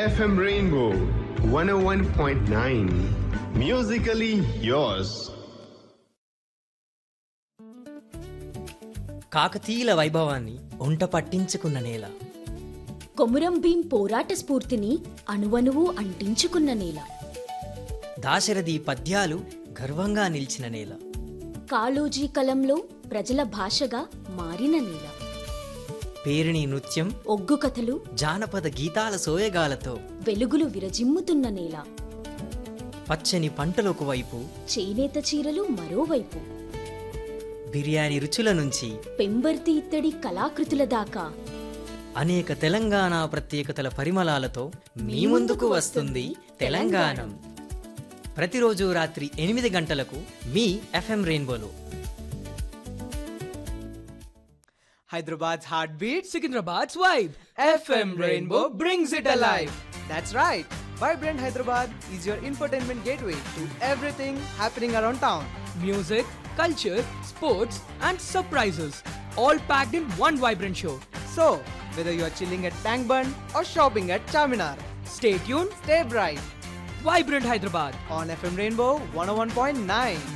FM Rainbow 101.9. Musically yours. కాకతీయుల వైభవాన్ని ఒంట పట్టించుకున్న నేల కొమురం భీం పోరాట స్ఫూర్తిని అణువణువు అంటించుకున్న నేల దాశరథి పద్యాలు గర్వంగా నిలిచిన నేల కాళోజీ కలంలో ప్రజల భాషగా మారిన నేల పేరిణి నృత్యం ఒగ్గు కథలు జానపద గీతాల సోయగాలతో వెలుగులు విరజిమ్ముతున్న నేల పచ్చని పంటలకు వైపు చేనేత చీరలు మరోవైపు బిర్యానీ రుచుల నుంచి పెంబర్తి ఇత్తడి కళాకృతుల దాకా అనేక తెలంగాణ ప్రత్యేకతల పరిమళాలతో మీ ముందుకు వస్తుంది తెలంగాణం ప్రతిరోజు రాత్రి ఎనిమిది గంటలకు మీ ఎఫ్ఎం రెయిన్బోలో Hyderabad's heartbeat, Secunderabad's vibe. FM Rainbow brings it alive. That's right. Vibrant Hyderabad is your infotainment gateway to everything happening around town. Music, culture, sports, and surprises, all packed in one vibrant show. So, whether you're chilling at Tank Bund or shopping at Charminar, Stay tuned, stay bright Vibrant Hyderabad. on FM Rainbow 101.9.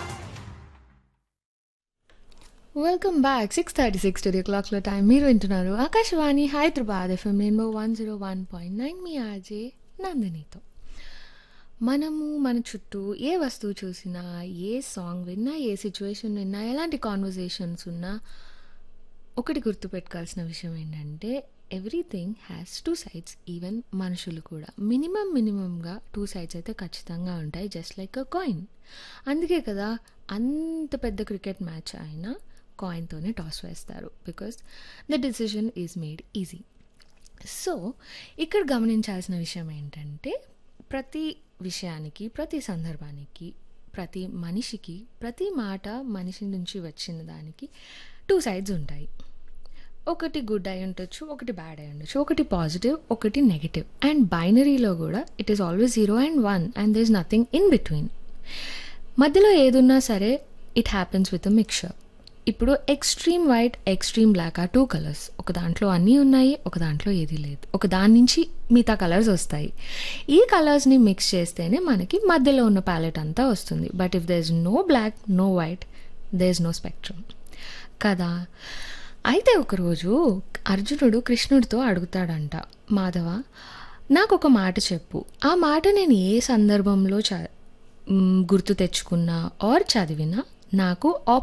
Welcome back six thirty six to the క్లాక్లో time మీరు వింటున్నారు Akashvani Hyderabad FM Rainbow one zero one point nine మీ RJ నందినితో మనము మన చుట్టూ ఏ వస్తువు చూసినా ఏ సాంగ్ విన్నా ఏ సిచ్యువేషన్ విన్నా ఎలాంటి కాన్వర్జేషన్స్ ఉన్నా ఒకటి గుర్తుపెట్టుకోవాల్సిన విషయం ఏంటంటే everything has two sides even మనుషులు కూడా మినిమం మినిమంగా టూ సైడ్స్ అయితే ఖచ్చితంగా ఉంటాయి జస్ట్ లైక్ అ కాయిన్ అందుకే కదా అంత పెద్ద క్రికెట్ మ్యాచ్ అయినా కాయిన్తోనే టాస్ వేస్తారు because the decision is made easy so ఇక్కడ గమనించాల్సిన విషయం ఏంటంటే ప్రతి విషయానికి ప్రతి సందర్భానికి ప్రతి మనిషికి ప్రతి మాట మనిషి నుంచి వచ్చిన దానికి టూ సైడ్స్ ఉంటాయి ఒకటి గుడ్ అయి ఉండొచ్చు ఒకటి బ్యాడ్ అయి ఉండొచ్చు ఒకటి పాజిటివ్ ఒకటి నెగిటివ్ అండ్ బైనరీలో కూడా it is always zero and one and they is nothing in between మధ్యలో ఏదున్నా సరే it happens with a mixture ఇప్పుడు ఎక్స్ట్రీమ్ వైట్ ఎక్స్ట్రీమ్ బ్లాక్ ఆ టూ కలర్స్ ఒక దాంట్లో అన్నీ ఉన్నాయి ఒక దాంట్లో ఏది లేదు ఒక దాని నుంచి మిగతా కలర్స్ వస్తాయి ఈ కలర్స్ని మిక్స్ చేస్తేనే మనకి మధ్యలో ఉన్న ప్యాలెట్ అంతా వస్తుంది but if they is no black no white they is no spectrum కదా అయితే ఒకరోజు అర్జునుడు కృష్ణుడితో అడుగుతాడంట మాధవ నాకు ఒక మాట చెప్పు ఆ మాట నేను ఏ సందర్భంలో చ మ్, గుర్తు తెచ్చుకున్నా ఆర్ చదివినా నాకు